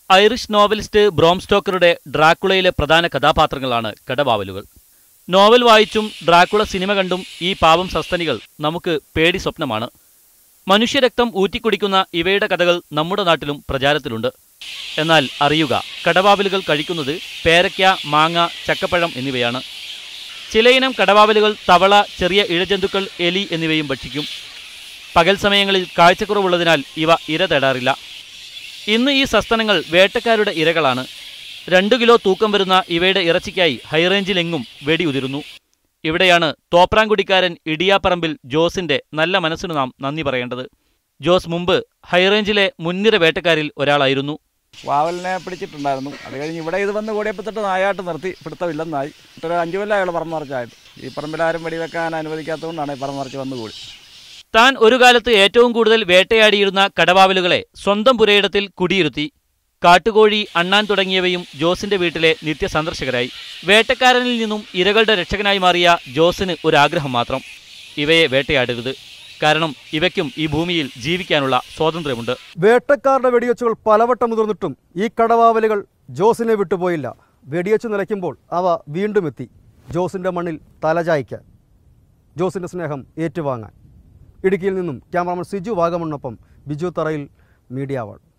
Irish novelist Bram സ്റ്റോക്കറുടെ ഡ്രാക്കുളയിലെ പ്രധാന കഥാപാത്രങ്ങളാണ് കടവാവലുകൾ നോവൽ വായിച്ചും ഡ്രാക്കുള സിനിമ കണ്ടും ഈ പാവം സസ്തനികൾ നമുക്ക് പേടി സ്വപ്നമാണ് മനുഷ്യരക്തം ഊറ്റിക്കുടിക്കുന്ന ഇവയുടെ കഥകൾ നമ്മുടെ നാട്ടിലും പ്രചാരത്തിലുണ്ട് എന്നാൽ അറിയുക കടവാവലുകൾ കഴിക്കുന്നത് പേരയ്ക്ക മാങ്ങ ചക്കപ്പഴം എന്നിവയാണ് ചിലയിനം കടവാവലുകൾ തവള ചെറിയ ഇഴജന്തുക്കൾ എലി എന്നിവയും ഭക്ഷിക്കും പകൽ സമയങ്ങളിൽ കാഴ്ചക്കുറവുള്ളതിനാൽ ഇവ ഇര തേടാറില്ല ഇന്ന് ഈ സസ്തനങ്ങൾ വേട്ടക്കാരുടെ ഇരകളാണ് രണ്ടു കിലോ തൂക്കം വരുന്ന ഇവയുടെ ഇറച്ചിക്കായി ഹൈറേഞ്ചിലെങ്ങും വെടിയുതിരുന്നു ഇവിടെയാണ് തോപ്രാങ്കുടിക്കാരൻ ഇടിയാപ്പറമ്പിൽ ജോസിന്റെ നല്ല മനസ്സിനു നാം നന്ദി പറയേണ്ടത് ജോസ് മുമ്പ് ഹൈറേഞ്ചിലെ മുൻനിര വേട്ടക്കാരിൽ ഒരാളായിരുന്നു വാവലിനെ പിടിച്ചിട്ടുണ്ടായിരുന്നു അത് കഴിഞ്ഞ് ഇവിടെ ഇത് വന്ന് കൂടിയപ്പോൾ തൊട്ട് നായാട്ട് നിർത്തി പിടുത്തമില്ലെന്നായി ഒരു അഞ്ചു കൊല്ലം അയാൾ പറന്ന് മറിച്ചായത് ഈ പറമ്പിലാരും വെടിവെക്കാൻ അനുവദിക്കാത്തതുകൊണ്ടാണ് ഈ പറന്ന് മറിച്ച് വന്നു കൂടി താൻ ഒരു കാലത്ത് ഏറ്റവും കൂടുതൽ വേട്ടയാടിയിരുന്ന കടവാവലുകളെ സ്വന്തം പുരയിടത്തിൽ കുടിയിരുത്തി കാട്ടുകോഴി അണ്ണാൻ തുടങ്ങിയവയും ജോസിന്റെ വീട്ടിലെ നിത്യസന്ദർശകരായി വേട്ടക്കാരനിൽ നിന്നും ഇരകളുടെ രക്ഷകനായി മാറിയ ജോസിന് ഒരാഗ്രഹം മാത്രം ഇവയെ വേട്ടയാടരുത് കാരണം ഇവയ്ക്കും ഈ ഭൂമിയിൽ ജീവിക്കാനുള്ള സ്വാതന്ത്ര്യമുണ്ട് വേട്ടക്കാരുടെ വെടിവെച്ചുകൾ പലവട്ടം മുതിർന്നിട്ടും ഈ കടവാവലുകൾ ജോസിനെ വിട്ടുപോയില്ല വെടിവെച്ച് നിലയ്ക്കുമ്പോൾ അവ വീണ്ടും എത്തി ജോസിൻ്റെ മണ്ണിൽ തലചായ്ക്കാൻ ജോസിൻ്റെ സ്നേഹം ഏറ്റുവാങ്ങാൻ ഇടുക്കിയിൽ നിന്നും ക്യാമറാമാൻ സിജു വാഗമണ്ണൊപ്പം ബിജു തറയിൽ മീഡിയ വാൾ